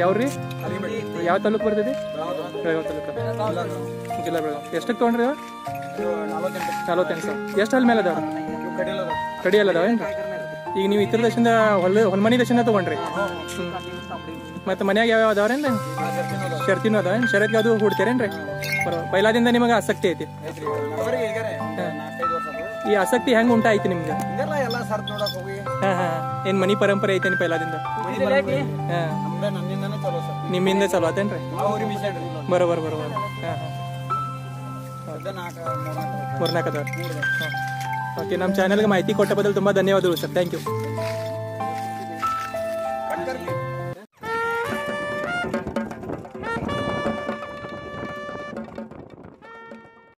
ಯಾವ್ರಿ ಯಾವ ತಾಲೂಕು ಬರ್ತೈತಿ ಬೆಳಗಾವಿ ತಾಲೂಕು ಜಿಲ್ಲಾ ಬೆಳಗಾವಿ ಎಷ್ಟಕ್ಕೆ ತೊಗೊಂಡ್ರಿ ಇವ? ನಲವತ್ತೆಂಟು ಸಾವಿರ ಎಷ್ಟು ಅಲ್ಲಿ ಮೇಲೆ ಅದಾವ ಕಡಿ ಎಲ್ಲ ಅದಾವ ಏನ್ರಿ ಈಗ ನೀವು ಇತರ ದೇಶದಿಂದ ಹೊಲ ಹೊಲ್ಮನಿ ದೇಶದಿಂದ ತೊಗೊಂಡ್ರಿ ಮತ್ತೆ ಮನ್ಯಾಗ ಯಾವ ಅದಾವ್ರೇನ್ರಿ ಶರ್ತಿನೂ ಅದಾವೇನು ಶರತ್ಗೆ ಅದು ಹೂಡ್ತೀರೇನ್ರಿ ಬರೋ ಪೈಲಾದಿಂದ ನಿಮಗೆ ಆಸಕ್ತಿ ಐತಿ ಈ ಆಸಕ್ತಿ ಹೆಂಗ್ ಉಂಟಾಯ್ತು ನಿಮ್ಗೆ ಇದೆಲ್ಲ ಎಲ್ಲ ಸರ್ತ್ ನೋಡಕ್ ಹೋಗಿ ಹಾ ಹಾ ಏನ್ ಮನಿ ಪರಂಪರೆ ಐತೇನಿ ಪೈಲಾದಿಂದ ಹಾ ನಮ್ದೇ ನನ್ನಿಂದನೇ ಚಲೋ ಸರ್ ನಿಮ್ಮಿಂದ ಚಲೋ ಆತೇನ್ರಿ ಅವ್ರಿಗೆ ಮಿಷನ್ ರೀ ಬರೋಬರ್ ಬರೋಬರ್ ಹಾ ಹಾ ಸದ್ಯ ನಾಲ್ಕು ಮೂರ್ನಾಲ್ಕು ಮೂರ್ನಾಲ್ಕು ಅದಾವ ಓಕೆ ನಮ್ಮ ಚಾನಲ್ಗೆ ಮಾಹಿತಿ ಕೊಟ್ಟ ಬದಲು ತುಂಬ ಧನ್ಯವಾದಗಳು ಸರ್ ಥ್ಯಾಂಕ್ ಯು